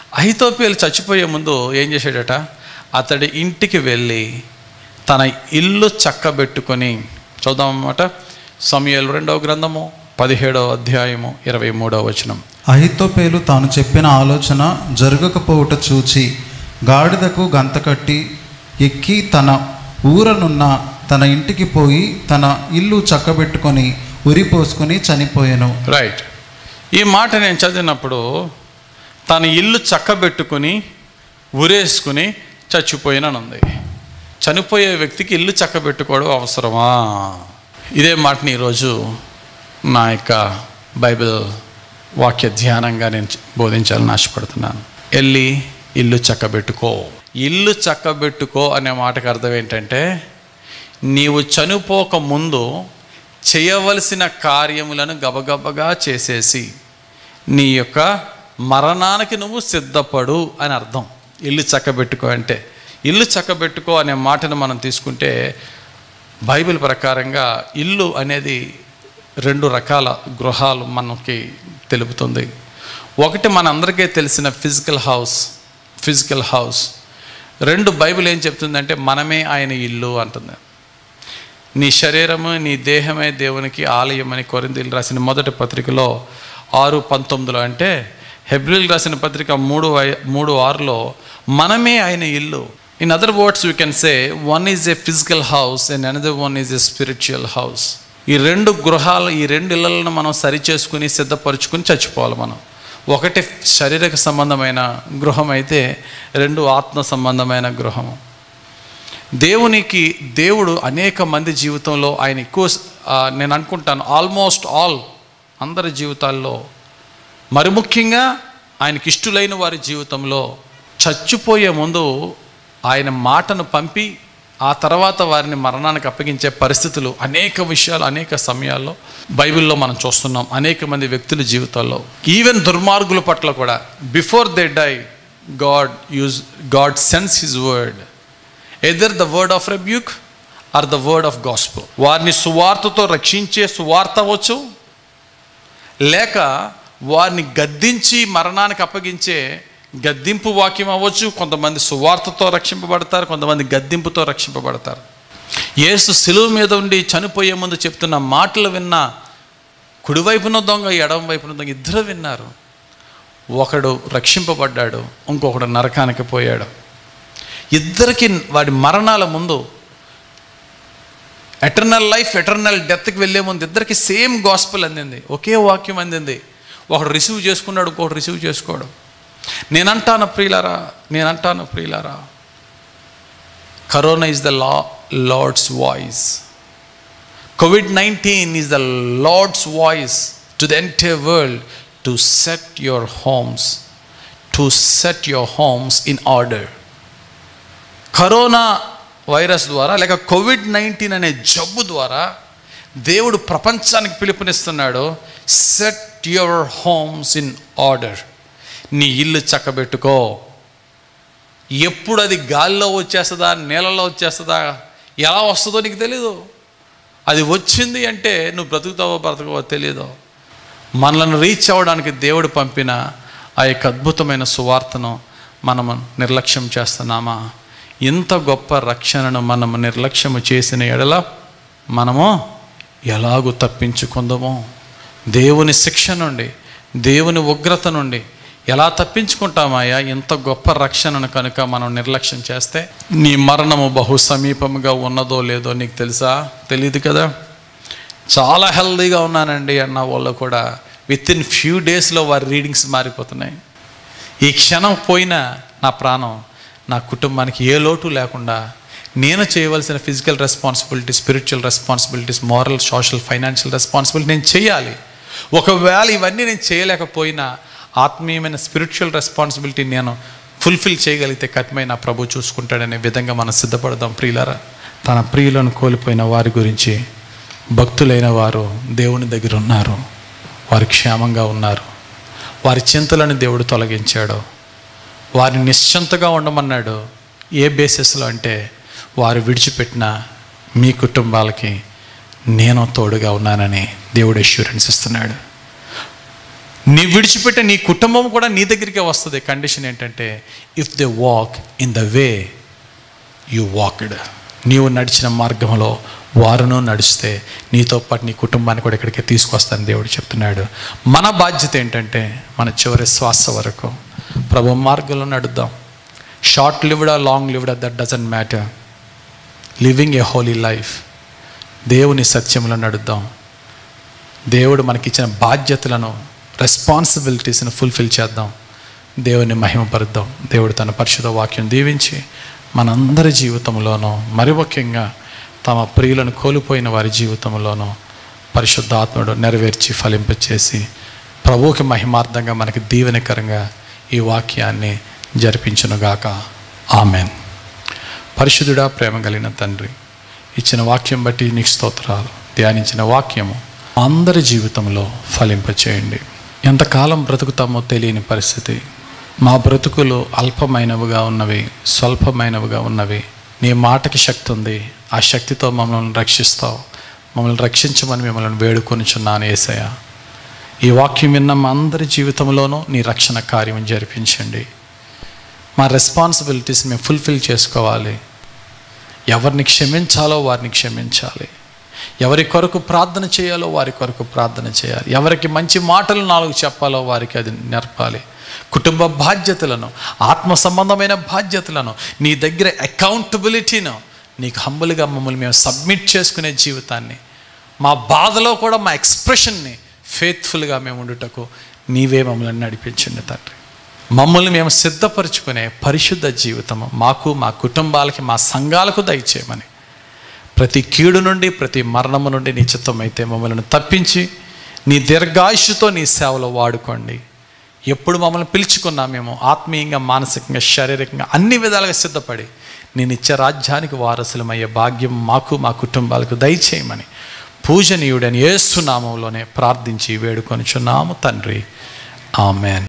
అహితోపేలు చచ్చిపోయే ముందు ఏం చేశాడట అతడి ఇంటికి వెళ్ళి తన ఇల్లు చక్కబెట్టుకొని చూద్దామన్నమాట సమయాలు రెండవ గ్రంథము పదిహేడవ అధ్యాయము ఇరవై మూడవ వచనం అహితోపేలు తాను చెప్పిన ఆలోచన జరగకపోవుట చూచి గాడిదకు గంత కట్టి ఎక్కి తన ఊరనున్న తన ఇంటికి పోయి తన ఇల్లు చక్కబెట్టుకొని ఉరి పోసుకొని చనిపోయాను రైట్ ఈ మాట నేను చదివినప్పుడు తన ఇల్లు చక్కబెట్టుకుని ఉరేసుకుని చచ్చిపోయినని ఉంది చనిపోయే వ్యక్తికి ఇల్లు చక్కబెట్టుకోవడం అవసరమా ఇదే మాటని ఈరోజు నా యొక్క బైబిల్ వాక్య ధ్యానంగా నేను బోధించాలని ఆశపడుతున్నాను వెళ్ళి ఇల్లు చక్కబెట్టుకో ఇల్లు చక్కబెట్టుకో అనే మాటకు అర్థం ఏంటంటే నీవు చనిపోక ముందు చేయవలసిన కార్యములను గబగబగా చేసేసి నీ యొక్క మరణానికి నువ్వు సిద్ధపడు అని అర్థం ఇల్లు చక్కబెట్టుకో అంటే ఇల్లు చక్కబెట్టుకో అనే మాటను మనం తీసుకుంటే బైబిల్ ప్రకారంగా ఇల్లు అనేది రెండు రకాల గృహాలు మనకి తెలుపుతుంది ఒకటి మనందరికీ తెలిసిన ఫిజికల్ హౌస్ ఫిజికల్ హౌస్ రెండు బైబిల్ ఏం చెప్తుందంటే మనమే ఆయన ఇల్లు అంటుంది నీ శరీరము నీ దేహమే దేవునికి ఆలయం అని కొరిందీలు రాసిన మొదటి పత్రికలో ఆరు పంతొమ్మిదిలో అంటే హెబ్రిల్ రాసిన పత్రిక మూడు ఐ- మూడు ఆరులో మనమే ఆయన ఇల్లు in other words you can say one is a physical house and another one is a spiritual house ఈ రెండు గృహాలు ఈ రెండు ఇళ్లను మనం సరిచేసుకుని సిద్ధపరచుకుని చచ్చిపోవాలి మనం ఒకటి శారీరక సంబంధమైన గృహం అయితే రెండు ఆత్మ సంబంధమైన గృహము దేవునికి దేవుడు అనేక మంది జీవితంలో ఆయన ఎక్కువ ఆ, నేను అనుకుంటాను ఆల్మోస్ట్ ఆల్ అందరి జీవితాల్లో మరి ముఖ్యంగా ఆయనకి ఇష్టులైన వారి జీవితంలో చచ్చిపోయే ముందు ఆయన మాటను పంపి ఆ తర్వాత వారిని మరణానికి అప్పగించే పరిస్థితులు అనేక విషయాలు అనేక సమయాల్లో బైబిల్లో మనం చూస్తున్నాం అనేక మంది వ్యక్తుల జీవితాల్లో ఈవెన్ దుర్మార్గుల పట్ల కూడా before they die God use God sends his word either the word of rebuke or the word of gospel వారిని సువార్తతో రక్షించే సువార్త అవ్వచ్చు లేక వారిని గద్దించి మరణానికి అప్పగించే గద్దింపు వాక్యం అవ్వచ్చు కొంతమంది సువార్తతో రక్షింపబడతారు కొంతమంది గద్దింపుతో రక్షింపబడతారు యేసు సిలువ మీద ఉండి చనిపోయే ముందు చెప్తున్న మాటలు విన్న కుడివైపున దొంగ ఎడమ వైపున దొంగ ఇద్దరు విన్నారు ఒకడు రక్షింపబడ్డాడు ఇంకొకడు నరకానికి పోయాడు ఇద్దరికి వాడి మరణాల ముందు ఎటర్నల్ లైఫ్ ఎటర్నల్ డెత్కి వెళ్ళే ముందు ఇద్దరికి సేమ్ గాస్పుల్ అందింది ఒకే వాక్యం అందింది ఒకడు రిసీవ్ చేసుకున్నాడు ఇంకొకటి రిసీవ్ చేసుకోవడం నేనంటాను ప్రియులారా నేనంటాను ప్రియులారా corona is the la Lord's voice COVID nineteen is the Lord's voice to the entire world to set your homes to set your homes in order corona virus ద్వారా లేక కోవిడ్ నైన్టీన్ అనే జబ్బు ద్వారా దేవుడు ప్రపంచానికి పిలుపునిస్తున్నాడు set your homes in order నీ ఇల్లు చక్కబెట్టుకో ఎప్పుడు అది గాలిలో వచ్చేస్తుందా నీళ్ళలో వచ్చేస్తుందా ఎలా వస్తుందో నీకు తెలీదు అది వచ్చింది అంటే నువ్వు బ్రతుకుతావో బ్రతకవో తెలియదు మనలను రీచ్ అవ్వడానికి దేవుడు పంపిన ఆ యొక్క అద్భుతమైన సువార్తను మనము నిర్లక్ష్యం చేస్తున్నామా ఇంత గొప్ప రక్షణను మనము నిర్లక్ష్యము చేసిన ఎడల మనము ఎలాగూ తప్పించుకుందామో దేవుని శిక్ష నుండి దేవుని ఉగ్రత నుండి ఎలా తప్పించుకుంటామాయా ఇంత గొప్ప రక్షణను కనుక మనం నిర్లక్ష్యం చేస్తే నీ మరణము బహు సమీపముగా ఉన్నదో లేదో నీకు తెలుసా తెలియదు కదా చాలా హెల్దీగా ఉన్నానండి అన్న వాళ్ళు కూడా విత్ ఇన్ ఫ్యూ డేస్లో వారి రీడింగ్స్ మారిపోతున్నాయి ఈ క్షణం పోయినా నా ప్రాణం నా కుటుంబానికి ఏ లోటు లేకుండా నేను చేయవలసిన physical responsibility spiritual responsibilities moral social financial responsibility నేను చేయాలి ఒకవేళ ఇవన్నీ నేను చేయలేకపోయినా ఆత్మీయమైన స్పిరిచువల్ రెస్పాన్సిబిలిటీ నేను ఫుల్ఫిల్ చేయగలిగితే కఠినమైన నా ప్రభు చూసుకుంటాడనే విధంగా మనం సిద్ధపడదాం ప్రియులారా తన ప్రియులను కోల్పోయిన వారి గురించి భక్తులైన వారు దేవుని దగ్గర ఉన్నారు వారు క్షేమంగా ఉన్నారు వారి చింతలను దేవుడు తొలగించాడు వారిని నిశ్చింతగా ఉండమన్నాడు ఏ బేసిస్లో అంటే వారు విడిచిపెట్టిన మీ కుటుంబాలకి నేను తోడుగా ఉన్నానని దేవుడు అష్యూరెన్స్ ఇస్తున్నాడు నీ విడిచిపెట్టే నీ కుటుంబం కూడా నీ దగ్గరికే వస్తుంది కండిషన్ ఏంటంటే if they walk in the way you walked నీవు నడిచిన మార్గంలో వారును నడిస్తే నీతో పాటు నీ కుటుంబాన్ని కూడా ఇక్కడికి తీసుకొస్తాను దేవుడు చెప్తున్నాడు మన బాధ్యత ఏంటంటే మన చివరి శ్వాస వరకు ప్రభు మార్గంలో నడుద్దాం short lived or long lived or that doesn't matter living a holy life దేవుని సత్యంలో నడుద్దాం దేవుడు మనకిచ్చిన బాధ్యతలను రెస్పాన్సిబిలిటీస్ని ఫుల్ఫిల్ చేద్దాం దేవుని మహిమపరుద్దాం దేవుడు తన పరిశుద్ధ వాక్యం దీవించి మనందరి జీవితంలోనూ మరి ముఖ్యంగా తమ ప్రియులను కోల్పోయిన వారి జీవితంలోనూ పరిశుద్ధాత్ముడు నెరవేర్చి ఫలింపచేసి ప్రభువుకి మహిమార్థంగా మనకి దీవెనకరంగా ఈ వాక్యాన్ని జరిపించునుగాక ఆమెన్ పరిశుద్ధుడా ప్రేమ కలిగిన తండ్రి ఇచ్చిన వాక్యం బట్టి నీకు స్తోత్రాలు ధ్యానించిన వాక్యము అందరి జీవితంలో ఫలింపచేయండి ఎంతకాలం బ్రతుకుతామో తెలియని పరిస్థితి మా బ్రతుకులు అల్పమైనవిగా ఉన్నవి స్వల్పమైనవిగా ఉన్నవి నీ మాటకి శక్తి ఉంది ఆ శక్తితో మమ్మల్ని రక్షిస్తావు మమ్మల్ని రక్షించమని మిమ్మల్ని వేడుకొనిచున్నాను ఏసయ్య ఈ వాక్యం విన్న మా అందరి జీవితంలోనూ నీ రక్షణ కార్యం జరిపించండి మా రెస్పాన్సిబిలిటీస్ మేము ఫుల్ఫిల్ చేసుకోవాలి ఎవరిని క్షమించాలో వారిని క్షమించాలి ఎవరి కొరకు ప్రార్థన చేయాలో వారి కొరకు ప్రార్థన చేయాలి ఎవరికి మంచి మాటలు నాలుగు చెప్పాలో వారికి అది నేర్పాలి కుటుంబ బాధ్యతలను ఆత్మ సంబంధమైన బాధ్యతలను నీ దగ్గర అకౌంటబిలిటీను నీకు హంబుల్గా మమ్మల్ని మేము సబ్మిట్ చేసుకునే జీవితాన్ని మా బాధలో కూడా మా ఎక్స్ప్రెషన్ని ఫేత్ఫుల్గా మేము ఉండుటకు నీవే మమ్మల్ని నడిపించండి తండ్రి మమ్మల్ని మేము సిద్ధపరచుకునే పరిశుద్ధ జీవితం మాకు మా కుటుంబాలకి మా సంఘాలకు దయచేయమని ప్రతి కీడు నుండి ప్రతి మరణము నుండి నీ చిత్తం అయితే మమ్మల్ని తప్పించి నీ దీర్ఘాయుషుతో నీ సేవలో వాడుకోండి ఎప్పుడు మమ్మల్ని పిలుచుకున్నా మేము ఆత్మీయంగా మానసికంగా శారీరకంగా అన్ని విధాలుగా సిద్ధపడి నేను ఇచ్చే రాజ్యానికి వారసులమయ్యే భాగ్యం మాకు మా కుటుంబాలకు దయచేయమని పూజనీయుడని యేసునామంలోనే ప్రార్థించి వేడుకొనిచున్నాము తండ్రి ఆమెన్